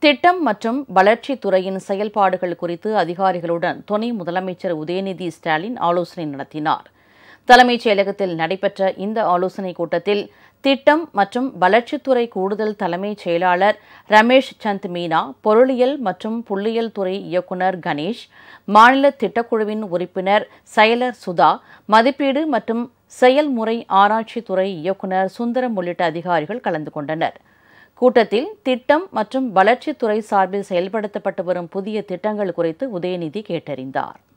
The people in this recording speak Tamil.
திட்டம் மற்றும் வளர்ச்சித் துறையின் செயல்பாடுகள் குறித்து அதிகாரிகளுடன் துணை முதலமைச்சர் உதயநிதி ஸ்டாலின் ஆலோசனை நடத்தினார் தலைமைச் செயலகத்தில் நடைபெற்ற இந்த ஆலோசனைக் கூட்டத்தில் திட்டம் மற்றும் வளர்ச்சித்துறை கூடுதல் தலைமைச் செயலாளர் ரமேஷ் சந்த் மீனா பொருளியல் மற்றும் புள்ளியியல் துறை இயக்குநர் கணேஷ் மாநில திட்டக்குழுவின் உறுப்பினர் செயலர் சுதா மதிப்பீடு மற்றும் செயல்முறை ஆராய்ச்சித்துறை இயக்குநர் சுந்தரம் உள்ளிட்ட அதிகாரிகள் கலந்து கொண்டனர் கூட்டத்தில் திட்டம் மற்றும் வளர்ச்சித்துறை சார்பில் செயல்படுத்தப்பட்டு வரும் புதிய திட்டங்கள் குறித்து உதயநிதி கேட்டறிந்தார்